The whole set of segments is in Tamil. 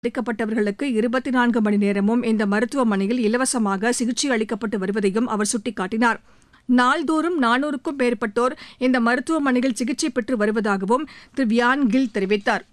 பாதிக்கப்பட்டவர்களுக்கு இருபத்தி நான்கு மணி நேரமும் இந்த மருத்துவமனையில் இலவசமாக சிகிச்சை அளிக்கப்பட்டு வருவதையும் அவர் சுட்டிக்காட்டினார் நாள்தோறும் நானூறுக்கும் மேற்பட்டோர் இந்த மருத்துவமனையில் சிகிச்சை பெற்று வருவதாகவும் திரு வியான் கில் தெரிவித்தார்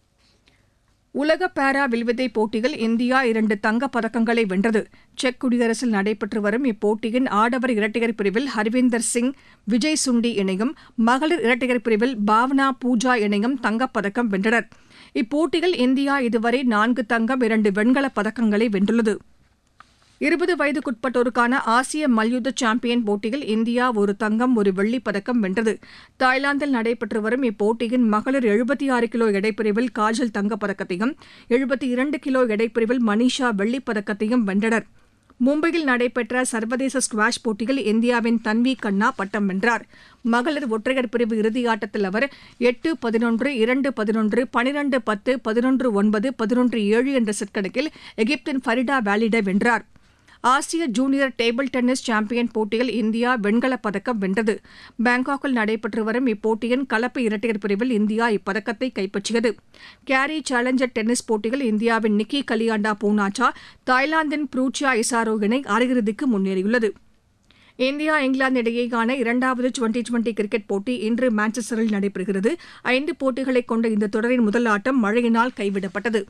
உலக பாரா வில்வித்தை போட்டியில் இந்தியா இரண்டு தங்கப் பதக்கங்களை வென்றது செக் குடியரசில் நடைபெற்று வரும் இப்போட்டியின் ஆடவர் இரட்டையர் பிரிவில் ஹர்வீந்தர் சிங் விஜய் சுண்டி இணையும் மகளிர் இரட்டையர் பிரிவில் பாவனா பூஜா இணையும் தங்கப் பதக்கம் வென்றனர் இப்போட்டியில் இந்தியா இதுவரை நான்கு தங்கம் இரண்டு வெண்கலப் பதக்கங்களை வென்றுள்ளது இருபது வயதுக்குட்பட்டோருக்கான ஆசிய மல்யுத்த சாம்பியன் போட்டியில் இந்தியா ஒரு தங்கம் ஒரு வெள்ளிப் பதக்கம் வென்றது தாய்லாந்தில் நடைபெற்று வரும் இப்போட்டியின் மகளிர் எழுபத்தி ஆறு கிலோ எடைப்பிரிவில் காஜல் தங்கப் பதக்கத்தையும் எழுபத்தி இரண்டு கிலோ எடைப்பிரிவில் மனிஷா வெள்ளிப் பதக்கத்தையும் வென்றனர் மும்பையில் நடைபெற்ற சர்வதேச ஸ்குவாஷ் போட்டியில் இந்தியாவின் தன்வி கண்ணா பட்டம் வென்றார் மகளிர் ஒற்றையர் பிரிவு இறுதியாட்டத்தில் அவர் எட்டு பதினொன்று இரண்டு பதினொன்று பனிரெண்டு பத்து பதினொன்று ஒன்பது பதினொன்று ஏழு என்ற செட் கணக்கில் எகிப்தின் ஃபரிடா வேலிடை வென்றார் ஆசிய ஜூனியர் டேபிள் டென்னிஸ் சாம்பியன் போட்டியில் இந்தியா வெண்கலப் பதக்கம் வென்றது பாங்காக்கில் நடைபெற்று வரும் இப்போட்டியின் கலப்பு இரட்டையர் பிரிவில் இந்தியா இப்பதக்கத்தை கைப்பற்றியது கேரி சேலஞ்சர் டென்னிஸ் போட்டியில் இந்தியாவின் நிக்கி கலியாண்டா பூனாச்சா தாய்லாந்தின் ப்ரூச்சியா இசாரோ இணை அரையிறுதிக்கு முன்னேறியுள்ளது இந்தியா இங்கிலாந்து இடையேயான இரண்டாவது டுவெண்டி டுவெண்டி கிரிக்கெட் போட்டி இன்று மான்செஸ்டரில் நடைபெறுகிறது ஐந்து போட்டிகளை கொண்ட இந்த தொடரின் முதல் ஆட்டம் மழையினால் கைவிடப்பட்டது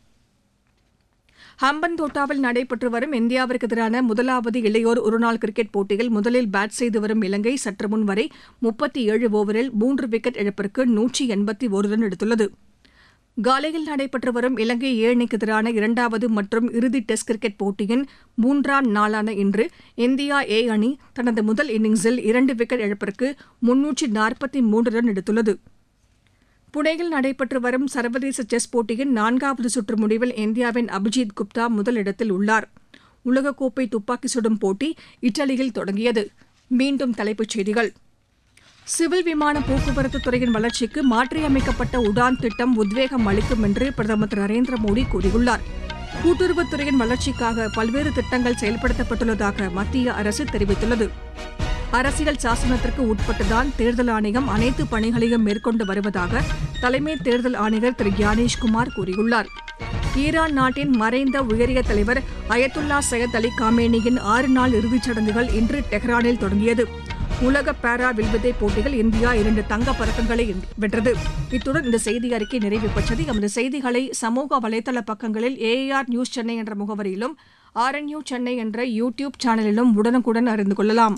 ஹம்பன்தோட்டாவில் நடைபெற்று வரும் இந்தியாவிற்கு எதிரான முதலாவது இளையோர் ஒருநாள் கிரிக்கெட் போட்டியில் முதலில் பேட் செய்து வரும் இலங்கை சற்று முன் வரை முப்பத்தி ஏழு ஓவரில் மூன்று விக்கெட் இழப்பிற்கு நூற்றி எண்பத்தி ஒரு ரன் எடுத்துள்ளது காலையில் நடைபெற்று வரும் இலங்கை ஏ அணிக்கு எதிரான இரண்டாவது மற்றும் இறுதி டெஸ்ட் கிரிக்கெட் போட்டியின் மூன்றாம் நாளான இன்று இந்தியா ஏ அணி தனது முதல் இன்னிங்ஸில் இரண்டு விக்கெட் இழப்பிற்கு முன்னூற்றி நாற்பத்தி மூன்று ரன் எடுத்துள்ளது புனேயில் நடைபெற்று வரும் சர்வதேச செஸ் போட்டியின் நான்காவது சுற்று முடிவில் இந்தியாவின் அபிஜித் குப்தா முதலிடத்தில் உள்ளார் உலகக்கோப்பை துப்பாக்கி சுடும் போட்டி இத்தாலியில் தொடங்கியது மீண்டும் தலைப்புச் செய்திகள் சிவில் விமான போக்குவரத்து துறையின் வளர்ச்சிக்கு மாற்றியமைக்கப்பட்ட உடான் திட்டம் உத்வேகம் அளிக்கும் என்று பிரதமர் திரு நரேந்திர மோடி கூறியுள்ளார் கூட்டுறவுத்துறையின் வளர்ச்சிக்காக பல்வேறு திட்டங்கள் செயல்படுத்தப்பட்டுள்ளதாக மத்திய அரசு தெரிவித்துள்ளது அரசியல் சாசனத்திற்கு உட்பட்டுதான் தேர்தல் ஆணையம் அனைத்து பணிகளையும் மேற்கொண்டு வருவதாக தலைமை தேர்தல் ஆணையர் திரு கியானேஷ்குமார் கூறியுள்ளார் ஈரான் நாட்டின் மறைந்த உயரிய தலைவர் அயத்துல்லா சையத் அலி காமேனியின் ஆறு நாள் இறுதிச் சடங்குகள் இன்று டெஹ்ரானில் தொடங்கியது உலக பாரா வில்வித்தை போட்டியில் இந்தியா இரண்டு தங்கப் பதக்கங்களை வென்றது இத்துடன் இந்த செய்தி அறிக்கை நிறைவு பெற்றது எமது செய்திகளை சமூக வலைதள பக்கங்களில் ஏஆர் நியூஸ் சென்னை என்ற முகவரியிலும் ஆர்என்யூ சென்னை என்ற யூ டியூப் சேனலிலும் உடனுக்குடன் அறிந்து கொள்ளலாம்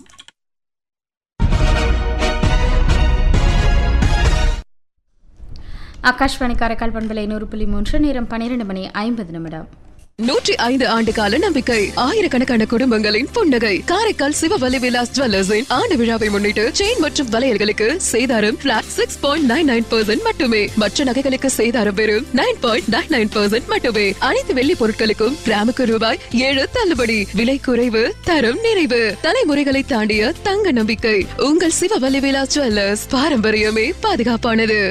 ஆகாஷ்வாணி காரைக்கால் பண்பலை நூறு புள்ளி மூன்று நேரம் பன்னிரண்டு மணி ஐம்பது நிமிடம் நூற்றி ஐந்து ஆண்டு கால நம்பிக்கை ஆயிரக்கணக்கான குடும்பங்களின் புன்னகை காரைக்கால் சிவவலி விலாஸ் ஜுவல்லர்ஸின் ஆண்டு விழாவை முன்னிட்டு செயின் மற்றும் வளையல்களுக்கு சேதாரம் flat six point nine nine percent மட்டுமே மற்ற நகைகளுக்கு சேதாரம் வெறும் nine point nine nine percent மட்டுமே அனைத்து வெள்ளி பொருட்களுக்கும் கிராமுக்கு ரூபாய் ஏழு தள்ளுபடி விலை குறைவு தரம் நிறைவு தலைமுறைகளை தாண்டிய தங்க நம்பிக்கை உங்கள் சிவவலி விலாஸ் ஜுவல்லர்ஸ் பாரம்பரியமே பாதுகாப்பானது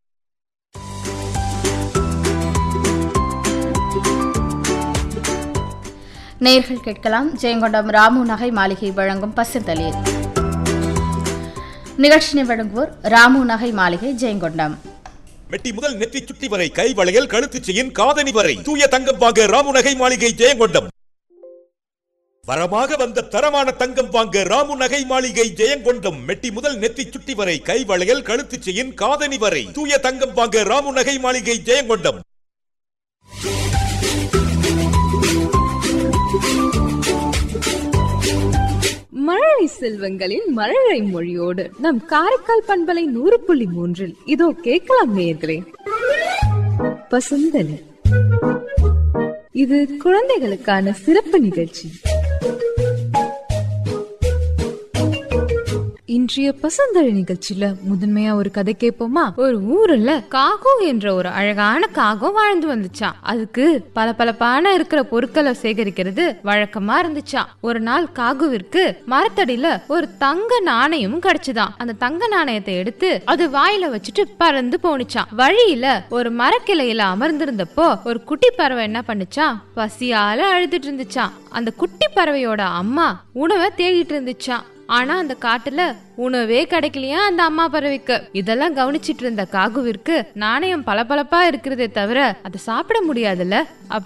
நேர்கள் கேட்கலாம் ஜெயங்கொண்டம் ராமு நகை மாளிகை வழங்கும் பசுந்தளிர் நிகழ்ச்சினை வழங்குவோர் ராமு நகை மாளிகை ஜெயங்கொண்டம் மெட்டி முதல் நெற்றி சுட்டி வரை கை வளையல் கழுத்து செயின் காதணி வரை தூய தங்கம் வாங்க ராமு நகை மாளிகை ஜெயங்கொண்டம் வரமாக வந்த தரமான தங்கம் வாங்க ராமு நகை மாளிகை ஜெயங்கொண்டம் மெட்டி முதல் நெத்தி சுட்டி வரை கை வளையல் கழுத்து செயின் காதணி வரை தூய தங்கம் வாங்க ராமு நகை மாளிகை ஜெயங்கொண்டம் மழலை செல்வங்களின் மழலை மொழியோடு நம் காரைக்கால் பண்பலை நூறு புள்ளி மூன்றில் இதோ கேட்கலாம் நேயர்களே பசுந்தலி இது குழந்தைகளுக்கான சிறப்பு நிகழ்ச்சி இன்றைய பசுந்தழி நிகழ்ச்சியில முதன்மையா ஒரு கதை கேட்போமா ஒரு ஊர்ல காகு என்ற ஒரு அழகான காகம் வாழ்ந்து வந்துச்சாம் அதுக்கு பல பலப்பான இருக்கிற பொருட்களை சேகரிக்கிறது வழக்கமா இருந்துச்சாம் ஒரு நாள் காகுவிற்கு மரத்தடியில ஒரு தங்க நாணயமும் கிடைச்சுதாம் அந்த தங்க நாணயத்தை எடுத்து அது வாயில வச்சுட்டு பறந்து போனுச்சாம் வழியில ஒரு மரக்கிளையில அமர்ந்திருந்தப்போ ஒரு குட்டி பறவை என்ன பண்ணுச்சாம் பசியால அழுதுட்டு இருந்துச்சாம் அந்த குட்டி பறவையோட அம்மா உணவை தேடிட்டு இருந்துச்சாம் ஆனா அந்த காட்டுல உணவே கிடைக்கலையா அந்த அம்மா பறவைக்கு இதெல்லாம் கவனிச்சிட்டு இருந்த காகுவிற்கு நாணயம் பளபளப்பா இருக்கிறதே தவிர அதை சாப்பிட முடியாதுல்ல